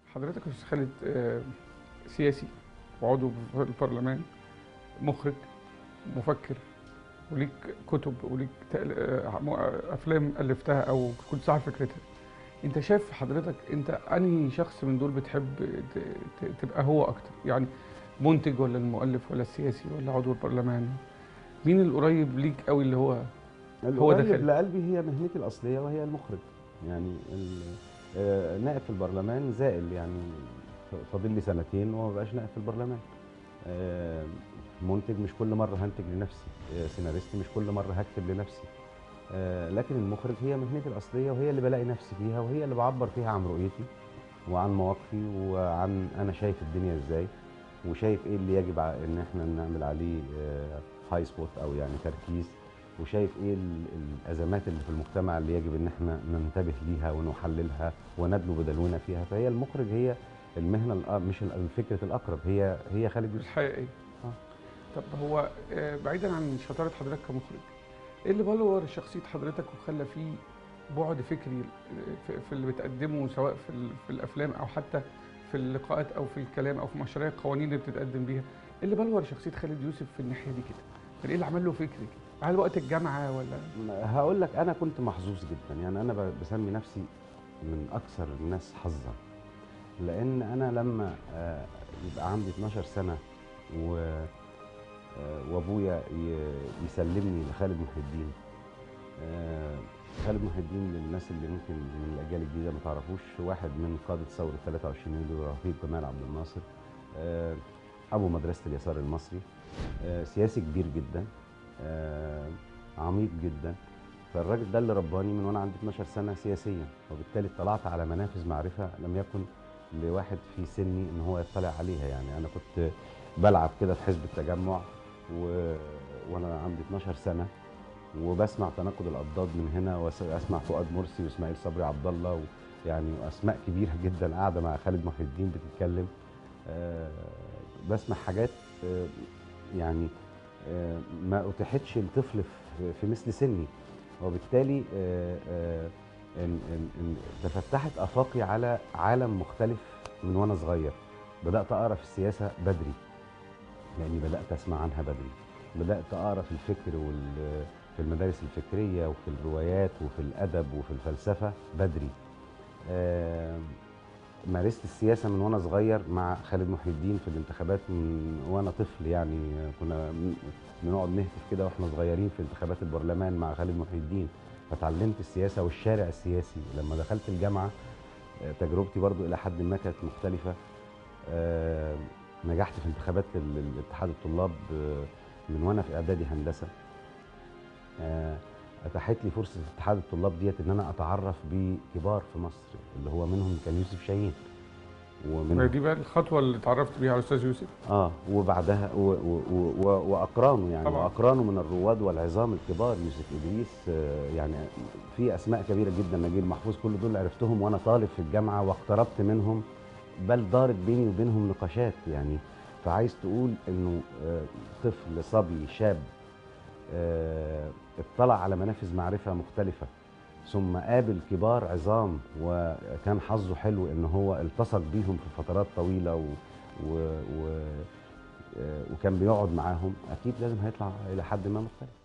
حضرتك يا استاذ خالد آه، سياسي وعضو في البرلمان مخرج مفكر وليك كتب وليك تأل- آه، م- آه، افلام الفتها او كنت صاحب فكرتها انت شايف حضرتك انت انهي شخص من دول بتحب ت- ت- تبقى هو اكتر يعني منتج ولا المؤلف ولا السياسي ولا عضو البرلمان مين القريب ليك قوي اللي هو هو ده القريب خالد. لقلبي هي مهنتي الاصليه وهي المخرج يعني ال- آه، نائب في البرلمان زائل يعني ف- فاضل لي سنتين وما بقاش نائب في البرلمان آه، منتج مش كل مره هنتج لنفسي آه، سيناريست مش كل مره هكتب لنفسي آه، لكن المخرج هي مهنتي الاصليه وهي اللي بلاقي نفسي فيها وهي اللي بعبر فيها عن رؤيتي وعن مواقفي وعن انا شايف الدنيا ازاي وشايف ايه اللي يجب ع- ان احنا نعمل عليه هاي سبوت او يعني تركيز وشايف ايه ال- الازمات اللي في المجتمع اللي يجب ان احنا ننتبه ليها ونحللها وندلو بدلونا فيها فهي المخرج هي المهنه الأ- مش ال- الفكره الاقرب هي هي خالد يوسف الحقيقيه آه. طب هو آه، بعيدا عن شطاره حضرتك كمخرج ايه اللي بلور شخصيه حضرتك وخلى فيه بعد فكري في في اللي بتقدمه سواء في ال- في الافلام او حتى في اللقاءات او في الكلام او في مشاريع القوانين اللي بتتقدم بيها ايه اللي بلور شخصيه خالد يوسف في الناحيه دي كده كان ايه اللي عمل له فكري كده هل وقت الجامعه ولا هقول لك انا كنت محظوظ جدا يعني انا ب- بسمي نفسي من اكثر الناس حظا لان انا لما آه، يبقى عندي 12 سنه و آه، وابويا ي- يسلمني لخالد محي الدين آه، خالد محي الدين للناس اللي ممكن من الاجيال الجديده ما تعرفوش واحد من قاده ثوره 23 يوليو رفيق جمال عبد الناصر آه، ابو مدرسه اليسار المصري آه، سياسي كبير جدا آه، عميق جدا فالراجل ده اللي رباني من وانا عندي 12 سنه سياسيا وبالتالي اطلعت على منافذ معرفه لم يكن لواحد في سني ان هو يطلع عليها يعني انا كنت بلعب كده في حزب التجمع و... وانا عندي 12 سنه وبسمع تناقض الاضداد من هنا واسمع فؤاد مرسي واسماعيل صبري عبد الله و... يعني اسماء كبيره جدا قاعده مع خالد محي الدين بتتكلم آه، بسمع حاجات آه، يعني آه، ما اتيحتش لطفل في- في مثل سني وبالتالي آه، آه، إن- إن- إن تفتحت افاقي على عالم مختلف من وانا صغير بدات اقرا في السياسه بدري لاني بدات اسمع عنها بدري بدات اقرا في الفكر وال في المدارس الفكريه وفي الروايات وفي الادب وفي الفلسفه بدري آه، مارست السياسه من وانا صغير مع خالد محي الدين في الانتخابات من وانا طفل يعني كنا بن- بنقعد نهتف كده واحنا صغيرين في انتخابات البرلمان مع خالد محي الدين فتعلمت السياسه والشارع السياسي لما دخلت الجامعه آه، تجربتي برضو الى حد ما كانت مختلفه آه، نجحت في انتخابات ال- ال- اتحاد الطلاب آه، من وانا في اعدادي هندسه آه، اتاحت لي فرصه اتحاد الطلاب ديت ان انا اتعرف بكبار في مصر اللي هو منهم كان يوسف شاهين ما ومنهم دي بقى الخطوه اللي اتعرفت بيها على الاستاذ يوسف اه وبعدها و و و و واقرانه يعني طبعاً. واقرانه من الرواد والعظام الكبار يوسف ادريس آه، يعني في اسماء كبيره جدا نجيب محفوظ كل دول عرفتهم وانا طالب في الجامعه واقتربت منهم بل دارت بيني وبينهم نقاشات يعني فعايز تقول انه آه، طفل صبي شاب آه، اطلع على منافذ معرفه مختلفه ثم قابل كبار عظام وكان حظه حلو ان هو التصق بيهم في فترات طويله و... و... و... آه، وكان بيقعد معاهم اكيد لازم هيطلع الى حد ما مختلف